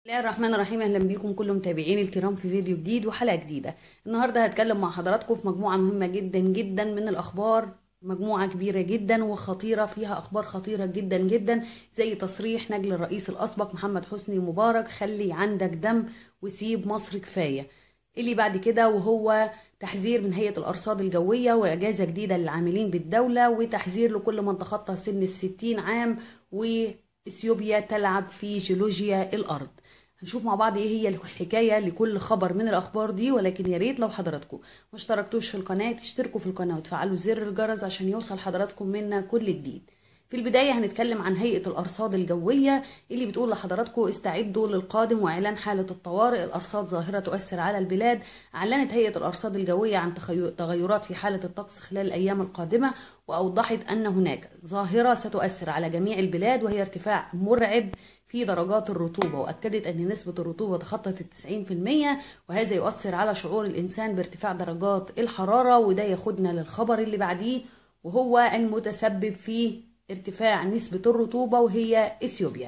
بسم الله الرحمن الرحيم اهلا بيكم كل متابعين الكرام في فيديو جديد وحلقه جديده النهارده هتكلم مع حضراتكم في مجموعه مهمه جدا جدا من الاخبار مجموعه كبيره جدا وخطيره فيها اخبار خطيره جدا جدا زي تصريح نجل الرئيس الاسبق محمد حسني مبارك خلي عندك دم وسيب مصر كفايه اللي بعد كده وهو تحذير من هيئه الارصاد الجويه واجازه جديده للعاملين بالدوله وتحذير لكل من تخطى سن الستين عام واثيوبيا تلعب في جيولوجيا الارض هنشوف مع بعض ايه هي الحكايه لكل خبر من الاخبار دي ولكن يا ريت لو حضراتكم ما اشتركتوش في القناه تشتركوا في القناه وتفعلوا زر الجرس عشان يوصل حضراتكم منا كل جديد في البداية هنتكلم عن هيئة الأرصاد الجوية اللي بتقول لحضراتكم استعدوا للقادم وإعلان حالة الطوارئ الأرصاد ظاهرة تؤثر على البلاد أعلنت هيئة الأرصاد الجوية عن تغيرات في حالة الطقس خلال الأيام القادمة وأوضحت أن هناك ظاهرة ستؤثر على جميع البلاد وهي ارتفاع مرعب في درجات الرطوبة وأكدت أن نسبة الرطوبة تخطت التسعين في المية وهذا يؤثر على شعور الإنسان بارتفاع درجات الحرارة وده ياخدنا للخبر اللي بعديه وهو المتسبب في ارتفاع نسبة الرطوبة وهي إثيوبيا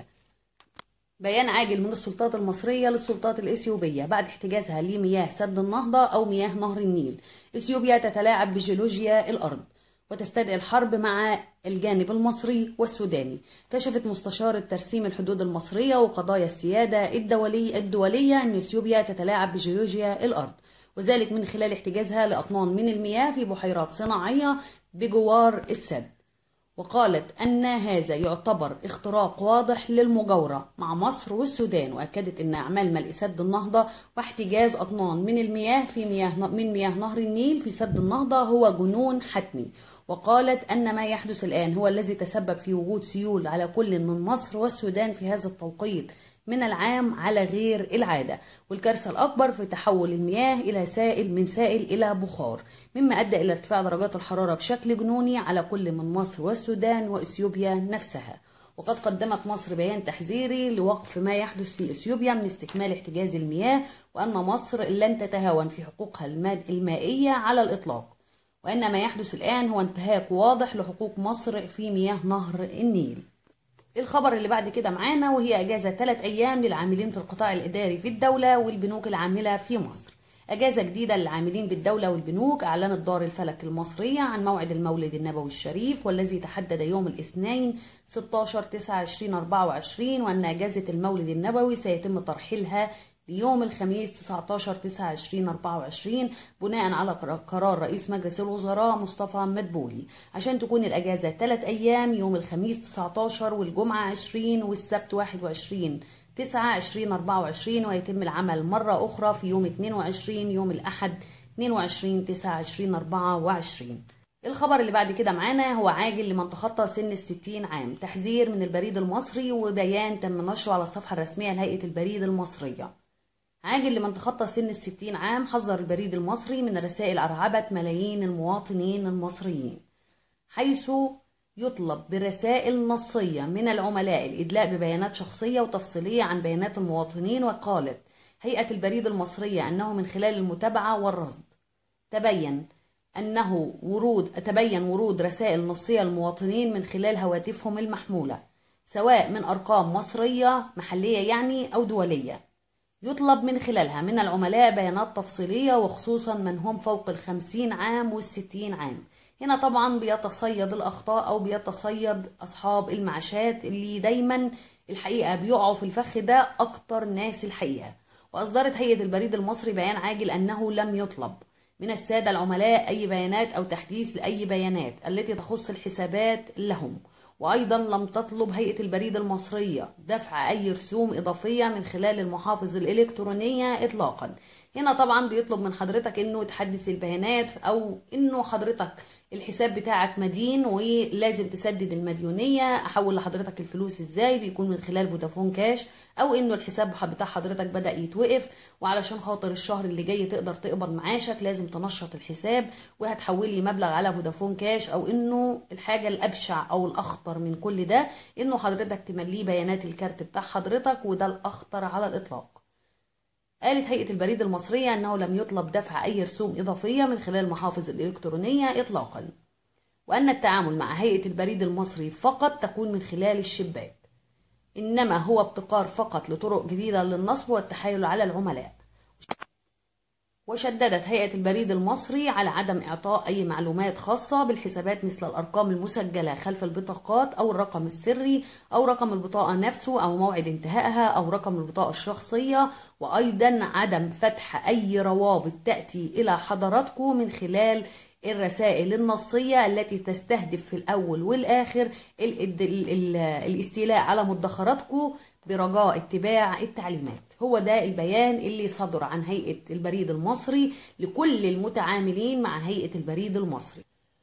بيان عاجل من السلطات المصرية للسلطات الإثيوبية بعد احتجازها لمياه سد النهضة أو مياه نهر النيل إثيوبيا تتلاعب بجيولوجيا الأرض وتستدعي الحرب مع الجانب المصري والسوداني كشفت مستشارة ترسيم الحدود المصرية وقضايا السيادة الدولي الدولية أن إثيوبيا تتلاعب بجيولوجيا الأرض وذلك من خلال احتجازها لأطنان من المياه في بحيرات صناعية بجوار السد وقالت أن هذا يعتبر اختراق واضح للمجاورة مع مصر والسودان وأكدت أن أعمال ملء سد النهضة واحتجاز أطنان من المياه في مياه من مياه نهر النيل في سد النهضة هو جنون حتمي وقالت أن ما يحدث الآن هو الذي تسبب في وجود سيول على كل من مصر والسودان في هذا التوقيت من العام على غير العادة والكارثة الأكبر في تحول المياه إلى سائل من سائل إلى بخار مما أدى إلى ارتفاع درجات الحرارة بشكل جنوني على كل من مصر والسودان وإثيوبيا نفسها وقد قدمت مصر بيان تحذيري لوقف ما يحدث في إثيوبيا من استكمال احتجاز المياه وأن مصر لن تتهاون في حقوقها المائية على الإطلاق وأن ما يحدث الآن هو انتهاك واضح لحقوق مصر في مياه نهر النيل الخبر اللي بعد كده معانا وهي اجازه ثلاث ايام للعاملين في القطاع الاداري في الدوله والبنوك العامله في مصر اجازه جديده للعاملين بالدوله والبنوك اعلنت دار الفلك المصريه عن موعد المولد النبوي الشريف والذي تحدد يوم الاثنين 16 9 2024 وان اجازه المولد النبوي سيتم ترحيلها ليوم الخميس 19 9 2024 بناء على قرار رئيس مجلس الوزراء مصطفى مدبولي عشان تكون الأجازة 3 أيام يوم الخميس 19 والجمعة 20 والسبت 21 9 2024 ويتم العمل مرة أخرى في يوم 22 يوم الأحد 22 9 2024 الخبر اللي بعد كده معانا هو عاجل لمن تخطى سن الستين عام تحذير من البريد المصري وبيان تم نشره على الصفحة الرسمية لهيئة البريد المصرية عاجل لمن تخطى سن الستين عام حذر البريد المصري من رسائل أرعبت ملايين المواطنين المصريين حيث يطلب برسائل نصية من العملاء الإدلاء ببيانات شخصية وتفصيلية عن بيانات المواطنين وقالت هيئة البريد المصرية أنه من خلال المتابعة والرصد تبين أنه ورود تبين ورود رسائل نصية للمواطنين من خلال هواتفهم المحمولة سواء من أرقام مصرية محلية يعني أو دولية يطلب من خلالها من العملاء بيانات تفصيلية وخصوصا من هم فوق الخمسين عام والستين عام هنا طبعا بيتصيد الأخطاء أو بيتصيد أصحاب المعاشات اللي دايما الحقيقة بيقعوا في الفخ ده أكتر ناس الحقيقة وأصدرت هيئة البريد المصري بيان عاجل أنه لم يطلب من السادة العملاء أي بيانات أو تحديث لأي بيانات التي تخص الحسابات لهم وأيضا لم تطلب هيئة البريد المصرية دفع أي رسوم إضافية من خلال المحافظ الإلكترونية إطلاقا هنا طبعا بيطلب من حضرتك انه تحدث البيانات او انه حضرتك الحساب بتاعك مدين ولازم تسدد المديونية احول لحضرتك الفلوس ازاي بيكون من خلال فودافون كاش او انه الحساب بتاع حضرتك بدأ يتوقف وعلشان خاطر الشهر اللي جاي تقدر تقبض معاشك لازم تنشط الحساب وهتحولي مبلغ على فودافون كاش او انه الحاجة الابشع او الاخطر من كل ده انه حضرتك تمليه بيانات الكارت بتاع حضرتك وده الاخطر على الاطلاق قالت هيئة البريد المصرية أنه لم يطلب دفع أي رسوم إضافية من خلال المحافظ الإلكترونية إطلاقا وأن التعامل مع هيئة البريد المصري فقط تكون من خلال الشباك إنما هو ابتكار فقط لطرق جديدة للنصب والتحايل على العملاء وشددت هيئة البريد المصري على عدم إعطاء أي معلومات خاصة بالحسابات مثل الأرقام المسجلة خلف البطاقات أو الرقم السري أو رقم البطاقة نفسه أو موعد انتهائها أو رقم البطاقة الشخصية وأيضا عدم فتح أي روابط تأتي إلى حضراتكم من خلال الرسائل النصية التي تستهدف في الأول والآخر الاستيلاء على مدخراتكم برجاء اتباع التعليمات هو ده البيان اللي صدر عن هيئة البريد المصري لكل المتعاملين مع هيئة البريد المصري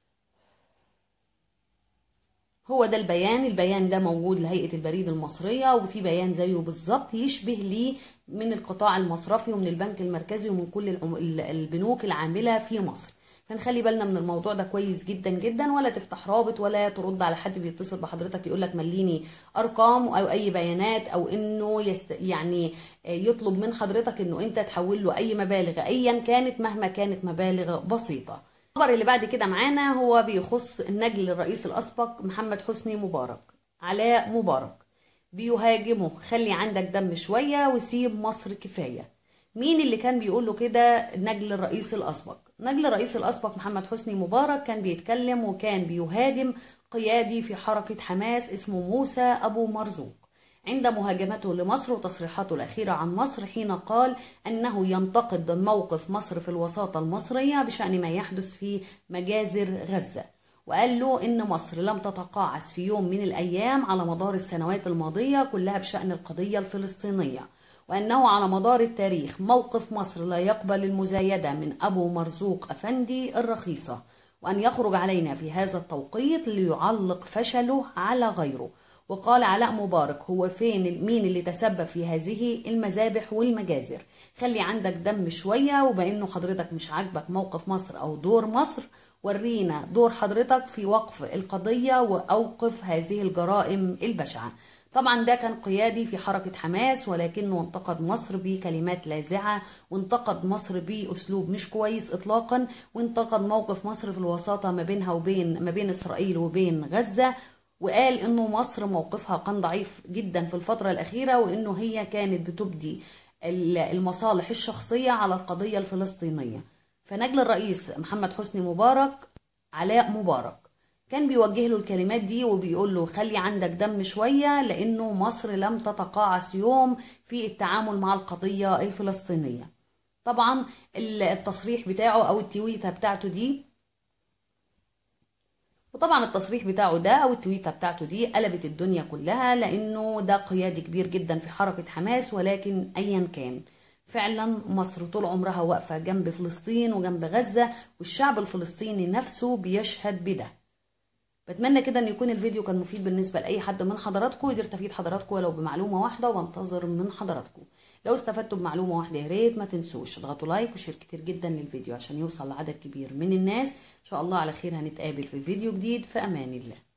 هو ده البيان البيان ده موجود لهيئة البريد المصرية وفي بيان زيه بالظبط يشبه ليه من القطاع المصرفي ومن البنك المركزي ومن كل البنوك العاملة في مصر فنخلي بالنا من الموضوع ده كويس جدا جدا ولا تفتح رابط ولا ترد على حد بيتصل بحضرتك يقول لك مليني ارقام او اي بيانات او انه يست يعني يطلب من حضرتك انه انت تحول له اي مبالغ ايا كانت مهما كانت مبالغ بسيطه الخبر اللي بعد كده معانا هو بيخص النجل الرئيس الاسبق محمد حسني مبارك علاء مبارك بيهاجمه خلي عندك دم شويه وسيب مصر كفايه مين اللي كان بيقول له كده نجل الرئيس الاسبق نجل الرئيس الاسبق محمد حسني مبارك كان بيتكلم وكان بيهاجم قيادي في حركه حماس اسمه موسى ابو مرزوق عند مهاجمته لمصر وتصريحاته الأخيرة عن مصر حين قال أنه ينتقد موقف مصر في الوساطة المصرية بشأن ما يحدث في مجازر غزة وقال له إن مصر لم تتقاعس في يوم من الأيام على مدار السنوات الماضية كلها بشأن القضية الفلسطينية وأنه على مدار التاريخ موقف مصر لا يقبل المزايدة من أبو مرزوق أفندي الرخيصة وأن يخرج علينا في هذا التوقيت ليعلق فشله على غيره وقال علاء مبارك هو فين مين اللي تسبب في هذه المذابح والمجازر خلي عندك دم شوية وبأنه حضرتك مش عاجبك موقف مصر أو دور مصر ورينا دور حضرتك في وقف القضية وأوقف هذه الجرائم البشعة طبعا ده كان قيادي في حركة حماس ولكنه انتقد مصر بكلمات لاذعة وانتقد مصر بأسلوب مش كويس إطلاقا وانتقد موقف مصر في الوساطة ما بينها وبين ما بين إسرائيل وبين غزة وقال انه مصر موقفها كان ضعيف جدا في الفترة الأخيرة وانه هي كانت بتبدي المصالح الشخصية على القضية الفلسطينية فنجل الرئيس محمد حسني مبارك علاء مبارك كان بيوجه له الكلمات دي وبيقول له خلي عندك دم شوية لأنه مصر لم تتقاعس يوم في التعامل مع القضية الفلسطينية طبعا التصريح بتاعه أو التويتة بتاعته دي وطبعا التصريح بتاعه ده او التويته بتاعته دي قلبت الدنيا كلها لانه ده قيادي كبير جدا في حركه حماس ولكن ايا كان فعلا مصر طول عمرها واقفه جنب فلسطين وجنب غزه والشعب الفلسطيني نفسه بيشهد بده بتمنى كده ان يكون الفيديو كان مفيد بالنسبه لاي حد من حضراتكم قدرت افيد حضراتكم ولو بمعلومه واحده وانتظر من حضراتكم لو استفدتوا بمعلومه واحده يا ريت ما تنسوش تضغطوا لايك وشير كتير جدا للفيديو عشان يوصل لعدد كبير من الناس ان شاء الله على خير هنتقابل في فيديو جديد في امان الله